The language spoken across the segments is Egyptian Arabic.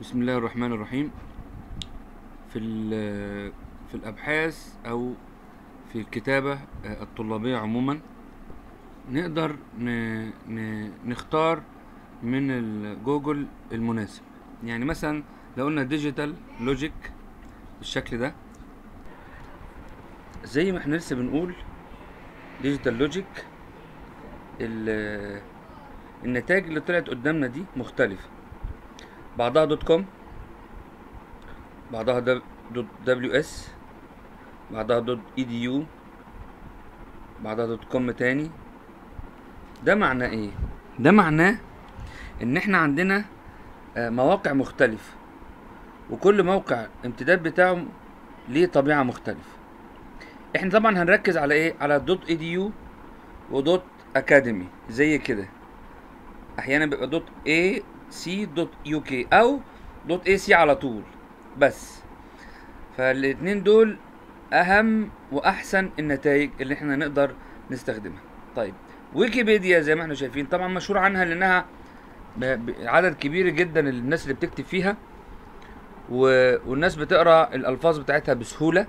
بسم الله الرحمن الرحيم في ال- في الابحاث او في الكتابه آه، الطلابيه عموما نقدر ن- ن- نختار من الجوجل المناسب يعني مثلا لو قلنا ديجيتال لوجيك بالشكل ده زي ما احنا لسه بنقول ديجيتال لوجيك النتائج اللي طلعت قدامنا دي مختلفة بعضها دوت كوم بعضها دب- دوت دبليو اس بعضها دوت اي دي يو بعضها دوت كوم تاني ده معناه ايه ده معناه ان احنا عندنا آه، مواقع مختلفة وكل موقع امتداد بتاعه ليه طبيعة مختلفة احنا طبعا هنركز على ايه على دوت اي دي يو ودوت اكاديمي زي كده احيانا بيبقى دوت اي سي دوت يو كي او دوت اي سي على طول بس فالاتنين دول اهم واحسن النتائج اللي احنا نقدر نستخدمها طيب ويكيبيديا زي ما احنا شايفين طبعا مشهور عنها لانها ب- ب- عدد كبير جدا الناس اللي بتكتب فيها و... والناس بتقرا الالفاظ بتاعتها بسهوله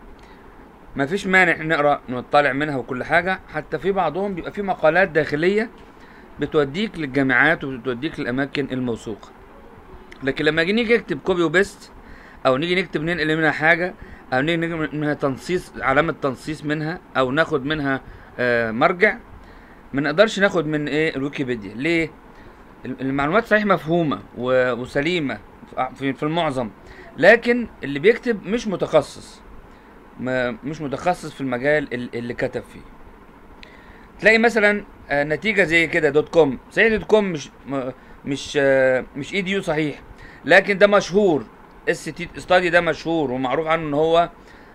ما فيش مانع نقرا نطلع منها وكل حاجه حتى في بعضهم بيبقى في مقالات داخليه بتوديك للجامعات وبتوديك للاماكن الموثوقه لكن لما نيجي نكتب كوبي وبيست او نيجي نكتب ننقل منها حاجه او نيجي نكتب منها تنصيص علامه تنصيص منها او ناخد منها آه، مرجع ما نقدرش ناخد من ايه الويكيبيديا ليه المعلومات صحيح مفهومه و- وسليمه في في المعظم لكن اللي بيكتب مش متخصص ما مش متخصص في المجال ال- اللي كتب فيه تلاقي مثلا آه، نتيجه زي كده دوت كوم صحيح دوت كوم مش م- مش آه، مش اي دي يو صحيح لكن ده مشهور اس تي ستادي ده مشهور ومعروف عنه ان هو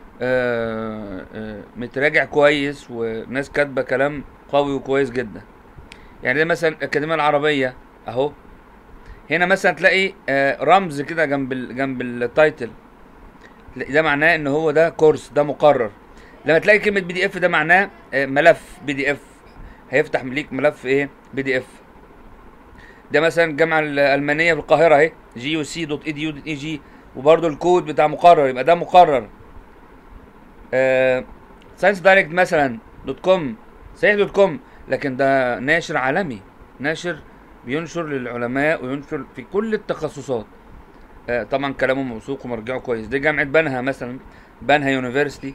آه، آه، متراجع كويس وناس كاتبه كلام قوي وكويس جدا يعني ده مثلا الاكاديميه العربيه اهو هنا مثلا تلاقي آه، رمز كده جنب ال جنب التايتل تلاقي ده معناه ان هو ده كورس ده مقرر لما تلاقي كلمه بي دي اف ده معناه آه، ملف بي دي اف هيفتح ليك ملف ايه بي دي اف ده مثلا الجامعه الالمانيه في القاهره اهي جي يو سي دوت اي دي يو دوت اي جي وبرده الكود بتاع مقرر يبقى ده مقرر ساينس دايركت مثلا دوت كوم صحيح دوت كوم لكن ده ناشر عالمي ناشر بينشر للعلماء وينشر في كل التخصصات آه، طبعا كلامه موثوق ومرجعه كويس دي جامعه بنها مثلا بنها يونيفرسيتي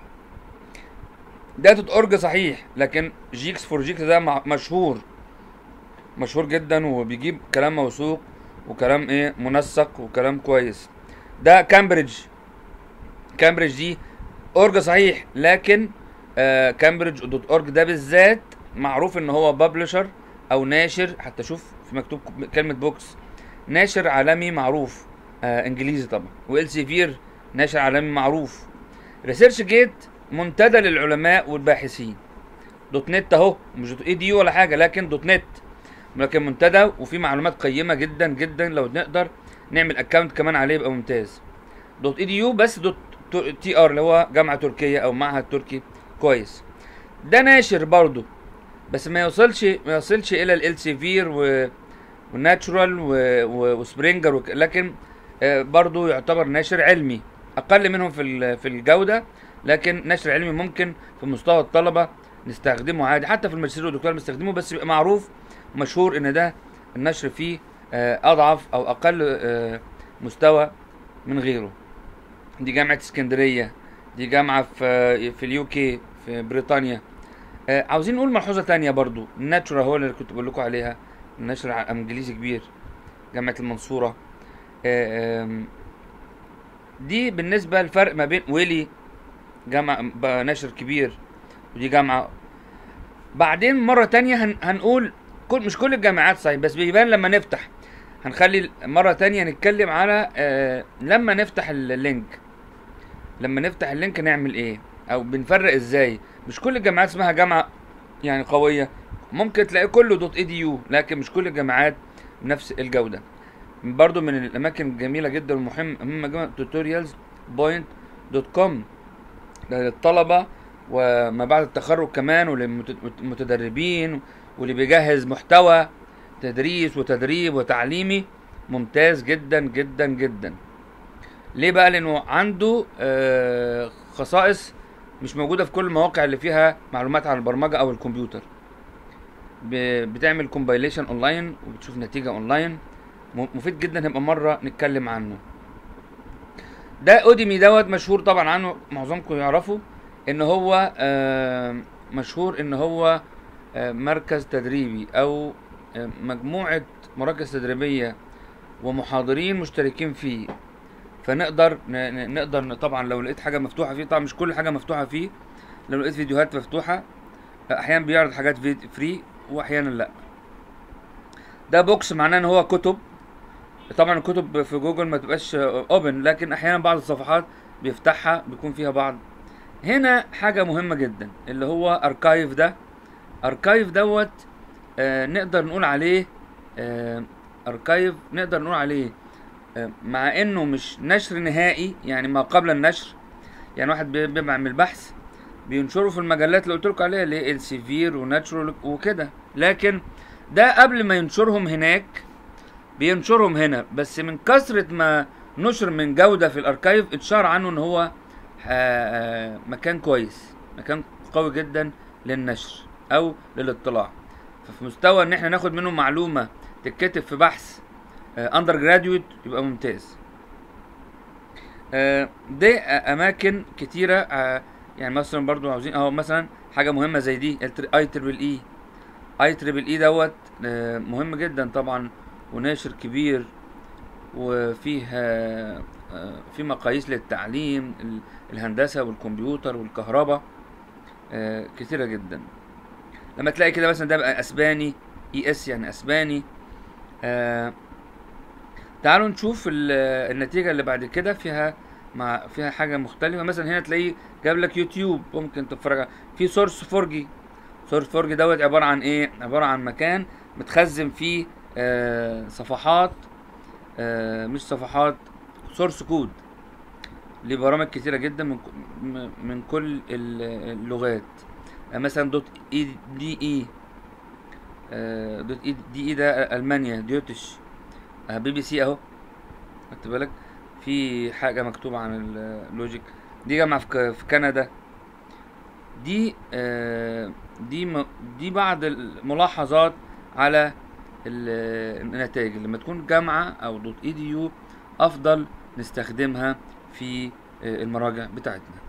ده دوت اورج صحيح لكن جيكس فور جيكس ده مع- مشهور مشهور جدا وبيجيب كلام موثوق وكلام ايه منسق وكلام كويس ده كامبريدج كامبريدج دي اورج صحيح لكن آه كامبريدج دوت اورج ده بالذات معروف ان هو ببلشر او ناشر حتى شوف في مكتوب كلمه بوكس ناشر عالمي معروف آه انجليزي طبعا والسيفير ناشر عالمي معروف ريسيرش جيت منتدى للعلماء والباحثين دوت نت اهو مش دوت اي دي يو ولا حاجه لكن دوت نت لكن منتدى وفي معلومات قيمه جدا جدا لو نقدر نعمل اكونت كمان عليه يبقى ممتاز دوت اي دي يو بس دوت تو- تي ار اللي هو جامعه تركيه او معهد تركي كويس ده ناشر برضو بس ما يوصلش ما يوصلش الى الالسيفير و والناتشورال و... و... وسبرينجر وك... لكن آه، برضو يعتبر ناشر علمي اقل منهم في ال- في الجوده لكن نشر علمي ممكن في مستوى الطلبه نستخدمه عادي حتى في الماجستير والدكتوراه بنستخدمه بس يبقى معروف ومشهور ان ده النشر فيه آه، اضعف او اقل آه، مستوى من غيره دي جامعه اسكندريه دي جامعه في في اليو كي في بريطانيا آه، عاوزين نقول ملحوظه تانية برضو الناتشورال هو اللي كنت بقول لكم عليها النشر ع- انجليزي كبير جامعه المنصوره آه، آم، دي بالنسبه للفرق ما بين ويلي جامعه بقى نشر كبير ودي جامعه بعدين مره تانية هن هنقول كل مش كل الجامعات صحيح بس بيبان لما نفتح هنخلي مره تانية نتكلم على آه لما نفتح اللينك لما نفتح اللينك نعمل ايه او بنفرق ازاي مش كل الجامعات اسمها جامعه يعني قويه ممكن تلاقي كله دوت اي دي يو لكن مش كل الجامعات بنفس الجوده برضو من الاماكن الجميله جدا والمهم مهمه جدا توتوريالز بوينت دوت كوم للطلبه وما بعد التخرج كمان وللمتدربين واللي بيجهز محتوى تدريس وتدريب وتعليمي ممتاز جدا جدا جدا ليه بقى لانه عنده آه، خصائص مش موجوده في كل المواقع اللي فيها معلومات عن البرمجه او الكمبيوتر ب- بتعمل كومبايليشن اونلاين وبتشوف نتيجه اونلاين م- مفيد جدا هيبقى مره نتكلم عنه ده اوديمي دوت مشهور طبعا عنه معظمكم يعرفوا ان هو آه، مشهور ان هو آه، مركز تدريبي او آه، مجموعه مراكز تدريبيه ومحاضرين مشتركين فيه فنقدر ن- ن- نقدر ن- طبعا لو لقيت حاجه مفتوحه فيه طبعا مش كل حاجه مفتوحه فيه لو لقيت فيديوهات مفتوحه احيانا بيعرض حاجات فيد- فري واحيانا لا ده بوكس معناه ان هو كتب طبعا الكتب في جوجل ما تبقاش اوبن لكن احيانا بعض الصفحات بيفتحها بيكون فيها بعض هنا حاجه مهمه جدا اللي هو اركايف ده اركايف دوت آه نقدر نقول عليه آه اركايف نقدر نقول عليه آه مع انه مش نشر نهائي يعني ما قبل النشر يعني واحد بي- بيعمل بحث بينشره في المجلات اللي قلت لكم عليها اللي هي السيفير وناتشورال وكده لكن ده قبل ما ينشرهم هناك بينشرهم هنا بس من كثرة ما نشر من جودة في الاركايف اتشهر عنه ان هو آه، مكان كويس مكان قوي جدا للنشر او للاطلاع ففي مستوى ان احنا ناخد منه معلومة تتكتب في بحث اندر جراديويت يبقى ممتاز آه، دي آه، اماكن كتيرة آه، يعني مثلا برضو عاوزين اهو مثلا حاجة مهمة زي دي اي تريبل اي اي تريبل اي دوت آه، مهم جدا طبعا وناشر كبير وفيه آه، آه، في مقاييس للتعليم ال- الهندسة والكمبيوتر والكهرباء آه، كتيرة جدا لما تلاقي كده مثلا ده بقى اسباني اي اس يعني اسباني آه تعالوا نشوف ال- النتيجة اللي بعد كده فيها مع فيها حاجة مختلفة مثلا هنا تلاقيه جاب لك يوتيوب ممكن تتفرج على- في سورس فورجي سورس فورجي دوت عبارة عن ايه عبارة عن مكان متخزن فيه آه صفحات آه مش صفحات سورس كود لبرامج كتيرة جدا من ك- م- من كل ال- اللغات آه، مثلا دوت اي دي اي آه، دوت اي دي اي ده المانيا ديوتش آه، بي بي سي اهو خدت بالك في حاجه مكتوبه عن ال- اللوجيك دي جامعه في ك- في كندا دي آه، دي م- دي بعض الملاحظات على ال- النتائج لما تكون جامعه او دوت اي دي يو افضل نستخدمها في آه، المراجع بتاعتنا